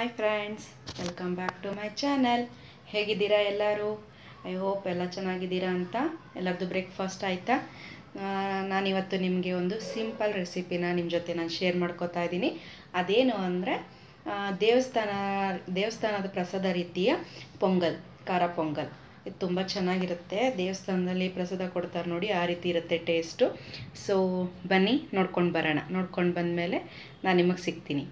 hi friends welcome back to my channel ಹೇಗಿದ್ದೀರಾ ಎಲ್ಲರೂ I hope ಎಲ್ಲ ಚೆನ್ನಾಗಿದ್ದೀರಾ ಅಂತ ಎಲ್ಲರದ್ದು ಬ್ರೇಕ್ಫಾಸ್ಟ್ ಆಯಿತಾ ನಾನಿವತ್ತು ನಿಮಗೆ ಒಂದು ಸಿಂಪಲ್ ರೆಸಿಪಿನ ನಿಮ್ಮ ಜೊತೆ ನಾನು ಶೇರ್ ಮಾಡ್ಕೋತಾ ಇದ್ದೀನಿ ಅದೇನು ಅಂದರೆ ದೇವಸ್ಥಾನ ದೇವಸ್ಥಾನದ ಪ್ರಸಾದ ರೀತಿಯ ಪೊಂಗಲ್ ಖಾರ ಪೊಂಗಲ್ ಇದು ತುಂಬ ಚೆನ್ನಾಗಿರುತ್ತೆ ದೇವಸ್ಥಾನದಲ್ಲಿ ಪ್ರಸಾದ ಕೊಡ್ತಾರೆ ನೋಡಿ ಆ ರೀತಿ ಇರುತ್ತೆ ಟೇಸ್ಟು ಸೊ ಬನ್ನಿ ನೋಡ್ಕೊಂಡು ಬರೋಣ ನೋಡ್ಕೊಂಡು ಬಂದಮೇಲೆ ನಾನು ನಿಮಗೆ ಸಿಗ್ತೀನಿ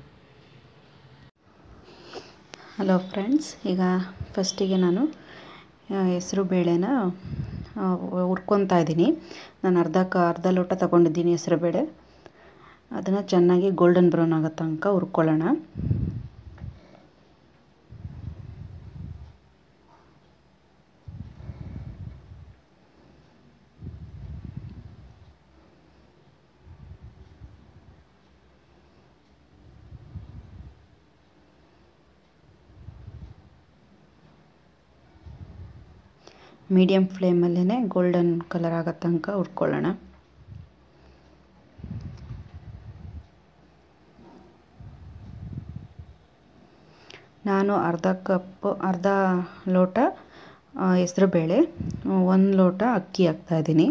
ಹಲೋ ಫ್ರೆಂಡ್ಸ್ ಈಗ ಫಸ್ಟಿಗೆ ನಾನು ಹೆಸರು ಬೇಳೆನ ಹುರ್ಕೊತಾ ಇದ್ದೀನಿ ನಾನು ಅರ್ಧ ಕ ಅರ್ಧ ಲೋಟ ತೊಗೊಂಡಿದ್ದೀನಿ ಹೆಸರು ಬೇಳೆ ಅದನ್ನು ಚೆನ್ನಾಗಿ ಗೋಲ್ಡನ್ ಬ್ರೌನ್ ಆಗೋ ತನಕ ಹುರ್ಕೊಳ್ಳೋಣ ಮೀಡಿಯಮ್ ಫ್ಲೇಮಲ್ಲೇ ಗೋಲ್ಡನ್ ಕಲರ್ ಆಗೋ ತನಕ ಹುರ್ಕೊಳ್ಳೋಣ ನಾನು ಅರ್ಧ ಕಪ್ ಅರ್ಧ ಲೋಟ ಹೆಸರುಬೇಳೆ ಒಂದು ಲೋಟ ಅಕ್ಕಿ ಹಾಕ್ತಾಯಿದ್ದೀನಿ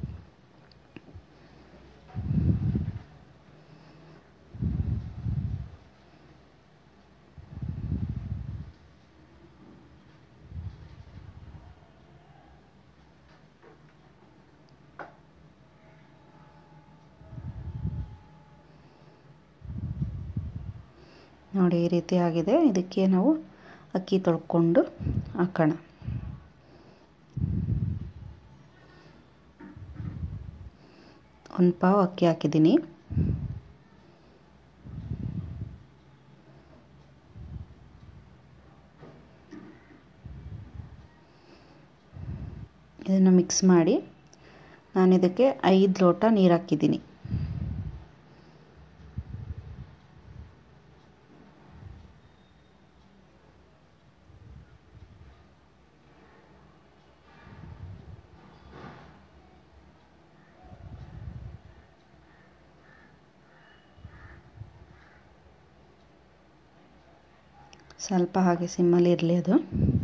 ನೋಡಿ ಈ ರೀತಿ ಆಗಿದೆ ಇದಕ್ಕೆ ನಾವು ಅಕ್ಕಿ ತೊಳ್ಕೊಂಡು ಹಾಕೋಣ ಒಂದು ಪಾವು ಅಕ್ಕಿ ಹಾಕಿದ್ದೀನಿ ಇದನ್ನು ಮಿಕ್ಸ್ ಮಾಡಿ ನಾನು ಇದಕ್ಕೆ ಐದು ಲೋಟ ನೀರು ಹಾಕಿದ್ದೀನಿ ಸ್ವಲ್ಪ ಹಾಗೆ ಸಿಮ್ಮಲ್ಲಿ ಇರಲಿ ಅದು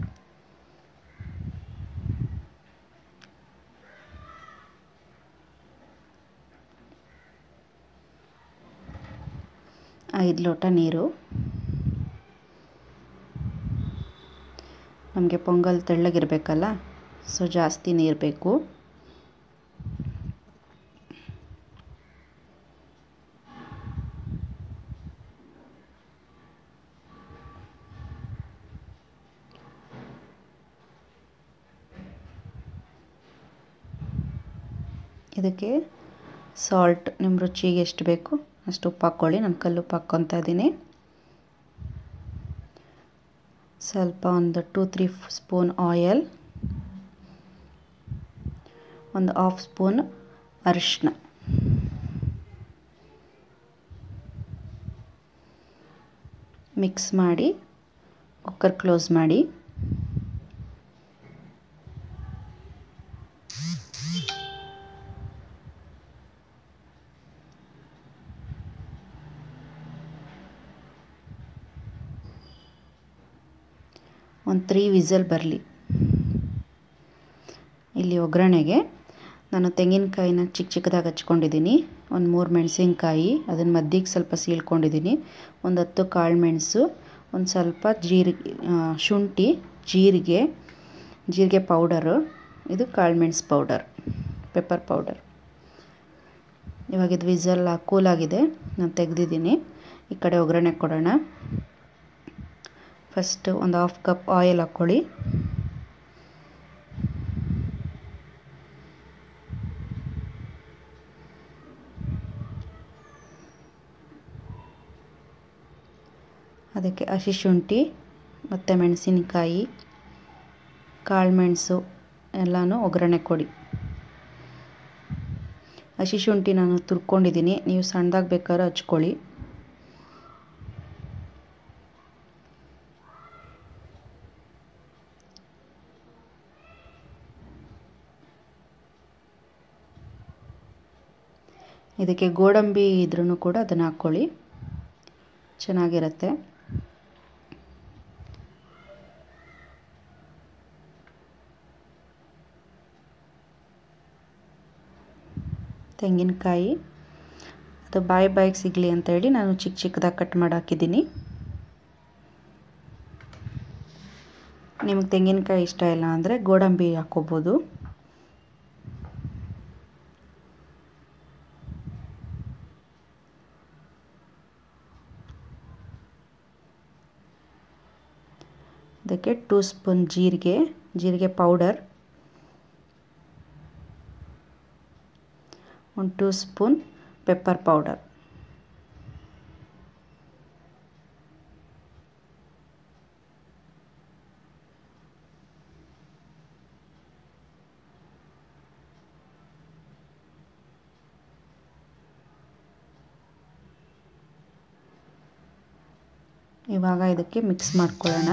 ಐದು ಲೋಟ ನೀರು ನಮಗೆ ಪೊಂಗಲ್ ತೆಳ್ಳಗಿರಬೇಕಲ್ಲ ಸೊ ಜಾಸ್ತಿ ನೀರು ಬೇಕು ಇದಕ್ಕೆ ಸಾಲ್ಟ್ ನಿಮ್ಮ ರುಚಿಗೆ ಎಷ್ಟು ಬೇಕು ಅಷ್ಟು ಉಪ್ಪು ಹಾಕ್ಕೊಳ್ಳಿ ನಾನು ಕಲ್ಲುಪ್ಪು ಹಾಕ್ಕೊತಾ ಇದ್ದೀನಿ ಸ್ವಲ್ಪ ಒಂದು ಟೂ ತ್ರೀ ಸ್ಪೂನ್ ಆಯಲ್ ಒಂದು ಹಾಫ್ ಸ್ಪೂನ್ ಅರಿಶಿನ ಮಿಕ್ಸ್ ಮಾಡಿ ಕುಕ್ಕರ್ ಕ್ಲೋಸ್ ಮಾಡಿ ಒಂದು ತ್ರೀ ವಿಸಲ್ ಬರಲಿ ಇಲ್ಲಿ ಒಗ್ಗರಣೆಗೆ ನಾನು ತೆಂಗಿನಕಾಯಿನ ಚಿಕ್ಕ ಚಿಕ್ಕದಾಗಿ ಹಚ್ಕೊಂಡಿದ್ದೀನಿ ಒಂದು ಮೂರು ಮೆಣಸಿನ್ಕಾಯಿ ಅದನ್ನು ಮದ್ದಿಗೆ ಸ್ವಲ್ಪ ಸೀಳ್ಕೊಂಡಿದ್ದೀನಿ ಒಂದು ಹತ್ತು ಕಾಳು ಮೆಣಸು ಒಂದು ಸ್ವಲ್ಪ ಜೀರಿಗೆ ಶುಂಠಿ ಜೀರಿಗೆ ಜೀರಿಗೆ ಪೌಡರು ಇದು ಕಾಳು ಮೆಣಸು ಪೌಡರ್ ಪೆಪ್ಪರ್ ಪೌಡರ್ ಇವಾಗ ಇದು ವಿಸಲ್ ಕೂಲಾಗಿದೆ ನಾನು ತೆಗೆದಿದ್ದೀನಿ ಈ ಕಡೆ ಒಗ್ಗರಣೆ ಕೊಡೋಣ ಫಸ್ಟ್ ಒಂದು ಹಾಫ್ ಕಪ್ ಆಯಿಲ್ ಹಾಕ್ಕೊಳ್ಳಿ ಅದಕ್ಕೆ ಹಸಿ ಶುಂಠಿ ಮತ್ತು ಮೆಣಸಿನಕಾಯಿ ಕಾಳು ಮೆಣಸು ಎಲ್ಲನೂ ಒಗ್ಗರಣೆ ಕೊಡಿ ಹಸಿ ಶುಂಠಿ ನಾನು ತುರ್ಕೊಂಡಿದ್ದೀನಿ ನೀವು ಸಣ್ಣದಾಗಿ ಬೇಕಾದ್ರೆ ಹಚ್ಕೊಳ್ಳಿ ಇದಕ್ಕೆ ಗೋಡಂಬಿ ಇದ್ರೂ ಕೂಡ ಅದನ್ನು ಹಾಕ್ಕೊಳ್ಳಿ ಚೆನ್ನಾಗಿರುತ್ತೆ ತೆಂಗಿನಕಾಯಿ ಅದು ಬಾಯಿ ಬಾಯಿಗೆ ಸಿಗಲಿ ಅಂತೇಳಿ ನಾನು ಚಿಕ್ಕ ಚಿಕ್ಕದಾಗಿ ಕಟ್ ಮಾಡಿ ಹಾಕಿದ್ದೀನಿ ನಿಮಗೆ ತೆಂಗಿನಕಾಯಿ ಇಷ್ಟ ಇಲ್ಲ ಅಂದರೆ ಗೋಡಂಬಿ ಹಾಕ್ಕೋಬೋದು ಅದಕ್ಕೆ ಟೂ ಸ್ಪೂನ್ ಜೀರಿಗೆ ಜೀರಿಗೆ ಪೌಡರ್ ಒಂದು ಟೂ ಸ್ಪೂನ್ ಪೆಪ್ಪರ್ ಪೌಡರ್ ಇವಾಗ ಇದಕ್ಕೆ ಮಿಕ್ಸ್ ಮಾಡ್ಕೊಳ್ಳೋಣ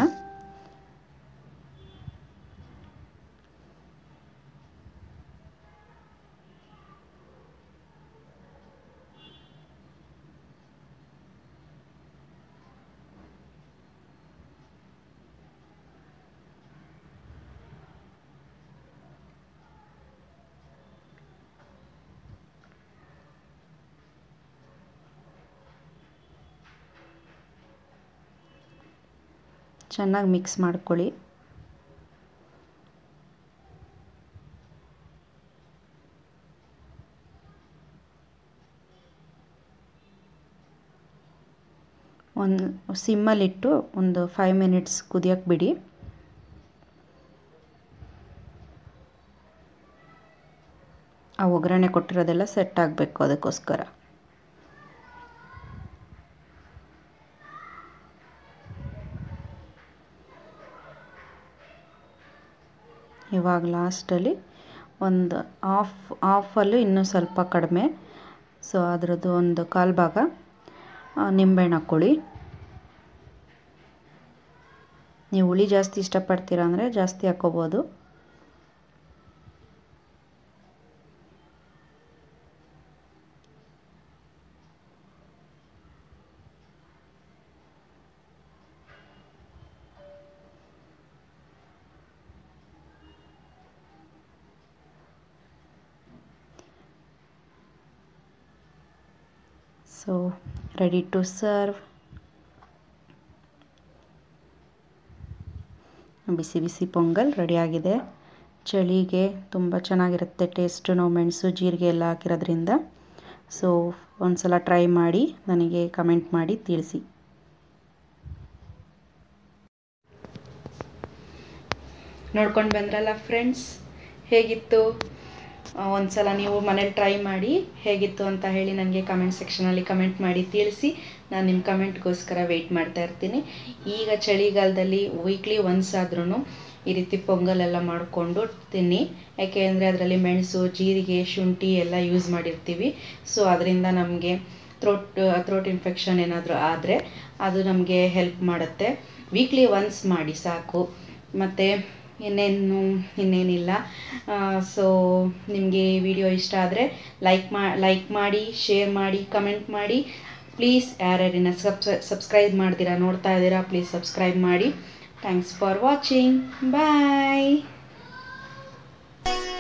ಚೆನ್ನಾಗಿ ಮಿಕ್ಸ್ ಮಾಡ್ಕೊಳ್ಳಿ ಒಂದು ಸಿಮ್ಮಲ್ಲಿಟ್ಟು ಒಂದು ಫೈವ್ ಮಿನಿಟ್ಸ್ ಕುದಿಯೋಕ್ಕೆ ಬಿಡಿ ಆ ಒಗ್ಗರಣೆ ಕೊಟ್ಟಿರೋದೆಲ್ಲ ಸೆಟ್ ಆಗಬೇಕು ಅದಕ್ಕೋಸ್ಕರ ಇವಾಗ ಲಾಸ್ಟಲ್ಲಿ ಒಂದು ಆಫ್ ಆಫಲ್ಲೂ ಇನ್ನೂ ಸ್ವಲ್ಪ ಕಡಿಮೆ ಸೊ ಅದರದ್ದು ಒಂದು ಕಾಲು ಭಾಗ ನಿಂಬೆಹಣ್ಣು ಹಾಕ್ಕೊಳ್ಳಿ ನೀವು ಹುಳಿ ಜಾಸ್ತಿ ಇಷ್ಟಪಡ್ತೀರಾ ಅಂದರೆ ಜಾಸ್ತಿ ಹಾಕ್ಕೋಬೋದು ಸೊ ರೆಡಿ ಟು ಸರ್ವ್ ಬಿಸಿ ಬಿಸಿ ಪೊಂಗಲ್ ರೆಡಿಯಾಗಿದೆ ಚಳಿಗೆ ತುಂಬ ಚೆನ್ನಾಗಿರುತ್ತೆ ಟೇಸ್ಟು ನಾವು ಮೆಣಸು ಜೀರಿಗೆ ಎಲ್ಲ ಹಾಕಿರೋದ್ರಿಂದ ಸೊ ಒಂದು ಸಲ ಟ್ರೈ ಮಾಡಿ ನನಗೆ ಕಮೆಂಟ್ ಮಾಡಿ ತಿಳಿಸಿ ನೋಡ್ಕೊಂಡು ಬಂದ್ರಲ್ಲ ಫ್ರೆಂಡ್ಸ್ ಹೇಗಿತ್ತು ಒಂದು ಸಲ ನೀವು ಮನೇಲಿ ಟ್ರೈ ಮಾಡಿ ಹೇಗಿತ್ತು ಅಂತ ಹೇಳಿ ನನಗೆ ಕಮೆಂಟ್ ಸೆಕ್ಷನಲ್ಲಿ ಕಮೆಂಟ್ ಮಾಡಿ ತಿಳಿಸಿ ನಾನು ನಿಮ್ಮ ಕಮೆಂಟ್ಗೋಸ್ಕರ ವೆಯ್ಟ್ ಮಾಡ್ತಾ ಇರ್ತೀನಿ ಈಗ ಚಳಿಗಾಲದಲ್ಲಿ ವೀಕ್ಲಿ ಒನ್ಸ್ ಆದ್ರೂ ಈ ರೀತಿ ಪೊಂಗಲೆಲ್ಲ ಮಾಡಿಕೊಂಡು ತಿನ್ನಿ ಯಾಕೆ ಅಂದರೆ ಅದರಲ್ಲಿ ಮೆಣಸು ಜೀರಿಗೆ ಶುಂಠಿ ಎಲ್ಲ ಯೂಸ್ ಮಾಡಿರ್ತೀವಿ ಸೊ ಅದರಿಂದ ನಮಗೆ ಥ್ರೋಟ್ ಥ್ರೋಟ್ ಇನ್ಫೆಕ್ಷನ್ ಏನಾದರೂ ಆದರೆ ಅದು ನಮಗೆ ಹೆಲ್ಪ್ ಮಾಡುತ್ತೆ ವೀಕ್ಲಿ ಒನ್ಸ್ ಮಾಡಿ ಸಾಕು ಮತ್ತು ಇನ್ನೇನು ಇನ್ನೇನಿಲ್ಲ ಸೊ ನಿಮಗೆ ಈ ವಿಡಿಯೋ ಇಷ್ಟ ಆದರೆ ಲೈಕ್ ಮಾ ಲೈಕ್ ಮಾಡಿ ಶೇರ್ ಮಾಡಿ ಕಮೆಂಟ್ ಮಾಡಿ ಪ್ಲೀಸ್ ಯಾರ್ಯಾರಿನ ಸಬ್ಸ್ ಸಬ್ಸ್ಕ್ರೈಬ್ ಮಾಡ್ತೀರಾ ನೋಡ್ತಾ ಇದ್ದೀರಾ ಪ್ಲೀಸ್ ಸಬ್ಸ್ಕ್ರೈಬ್ ಮಾಡಿ ಥ್ಯಾಂಕ್ಸ್ ಫಾರ್ ವಾಚಿಂಗ್ ಬಾಯ್